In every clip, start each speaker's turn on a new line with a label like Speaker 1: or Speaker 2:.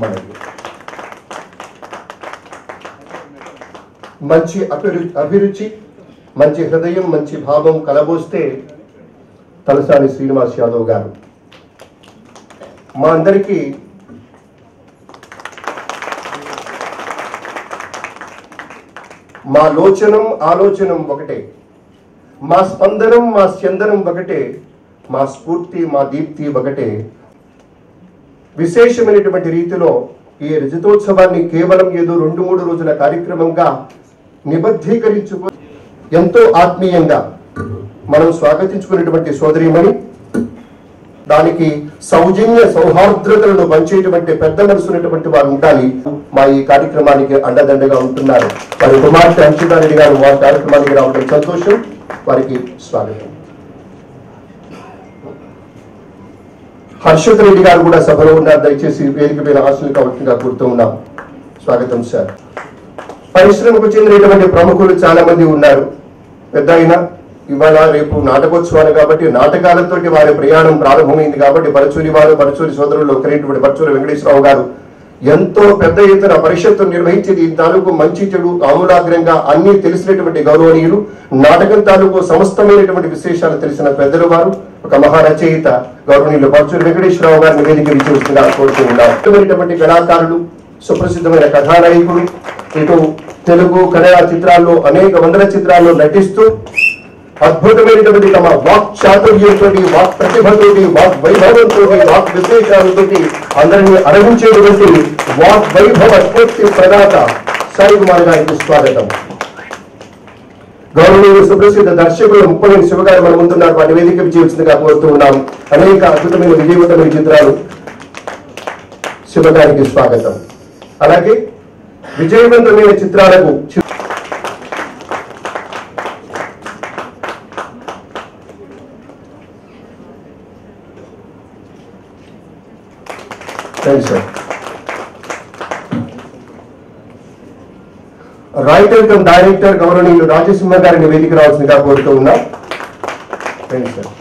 Speaker 1: మనది మంచి అభిరు అభిరుచి మంచి హృదయం మంచి భావం కలబోస్తే తలసాని శ్రీనివాస్ యాదవ్ గారు మా అందరికీ మా లోచనం ఆలోచనం ఒకటే మా స్పందనం మా స్యందనం ఒకటే మా స్ఫూర్తి మా దీప్తి ఒకటే విశేషమైనటువంటి రీతిలో ఈ రజతోత్సవాన్ని కేవలం ఏదో రెండు మూడు రోజుల కార్యక్రమంగా నిబద్ధీకరించుకు ఎంతో ఆత్మీయంగా మనం స్వాగతించుకునేటువంటి సోదరిమణి దానికి సౌజన్య సౌహార్ద్రతలను పంచేటువంటి పెద్ద మనసున్నటువంటి వారు ఉండాలి మా ఈ కార్యక్రమానికి అండదండగా ఉంటున్నారు వారి కుమార్తె హర్షితారెడ్డి గారు మా కార్యక్రమానికి రావడం సంతోషం వారికి స్వాగతం హర్షిత్ రెడ్డి గారు కూడా సభలో ఉన్నారు దయచేసి వేదిక మీద హాస్టల్ కావచ్చుగా కోరుతూ ఉన్నాం స్వాగతం సార్ పరిశ్రమకు చెందినటువంటి ప్రముఖులు చాలా మంది ఉన్నారు పెద్ద అయినా ఇవాళ రేపు నాటకోత్సవాలు కాబట్టి నాటకాలతోటి వారి ప్రయాణం ప్రారంభమైంది కాబట్టి పరచూరి వారు పరచూరి సోదరులు ఒకరైనటువంటి పరచూరి వెంకటేశ్వరరావు గారు ఎంతో పెద్ద ఎత్తున పరిషత్తు నిర్వహించి దీని తాలూకు మంచి చెడు ఆమూలాగ్రంగా అన్ని తెలిసినటువంటి గౌరవనీయులు నాటకం తాలూకు సమస్తమైనటువంటి విశేషాలు తెలిసిన పెద్దలు వారు ఒక మహారచయిత గౌరవనీయులు పరచూరి వెంకటేశ్వరరావు గారిని వేదిక విచ్చేస్తున్నారు కోరుతూ ఉన్నారు అద్భుతమైనటువంటి కళాకారులు సుప్రసిద్ధమైన కథానాయకుడు ఇటు తెలుగు కన్నడ చిత్రాల్లో అనేక వందల చిత్రాల్లో నటిస్తూ అద్భుతమైనటువంటి తమ వాక్ చాతుర్యంతో వాక్ ప్రతిభతోటి వాక్ వైభవంతో వాక్ విశేషాలతో అందరినీ అరవించేటువంటి వాక్ వైభవ స్ఫూర్తి ప్రదాత సాయి కుమార్ గారికి స్వాగతం గౌరవనీయ సుప్రసిద్ధ దర్శకులు ముప్పలేని శివగారు మన ముందున్నారు వారి వేదిక విజయించిందిగా కోరుతూ ఉన్నాం అనేక అద్భుతమైన విజయవంతమైన చిత్రాలు శివగారికి స్వాగతం అలాగే విజయవంతమైన చిత్రాలకు చి- thanks sir writer come director గౌరవనీయులు రాజసింహ గారిని వేదిక రావాల్సిందిగా కోరుతూ ఉన్నాం థ్యాంక్స్ సార్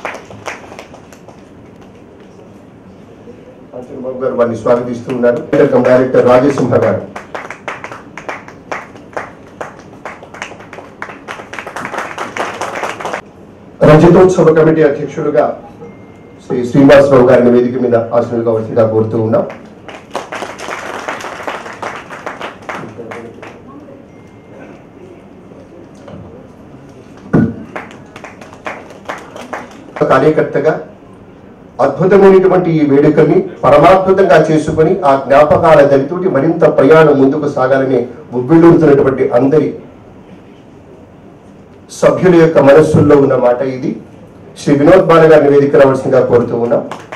Speaker 1: బాబు గారు వారిని స్వాగతిస్తూ ఉన్నారు రైటర్ కమ్ డైరెక్టర్ రాజసింహ గారు రజతోత్సవ కమిటీ అధ్యక్షులుగా శ్రీ శ్రీనివాసరావు గారిని వేదిక మీద ఆశలు కావాల్సిందిగా కోరుతూ ఉన్నాం కార్యకర్తగా అద్భుతమైనటువంటి ఈ వేడుకని పరమాద్భుతంగా చేసుకొని ఆ జ్ఞాపకాల దరితోటి మరింత ప్రయాణం ముందుకు సాగాలని ఉవ్విళ్ళూరుతున్నటువంటి అందరి సభ్యుల యొక్క మనస్సుల్లో ఉన్న మాట ఇది శ్రీ వినోద్ బాల గారిని వేదిక రావాల్సిందిగా కోరుతూ ఉన్నాం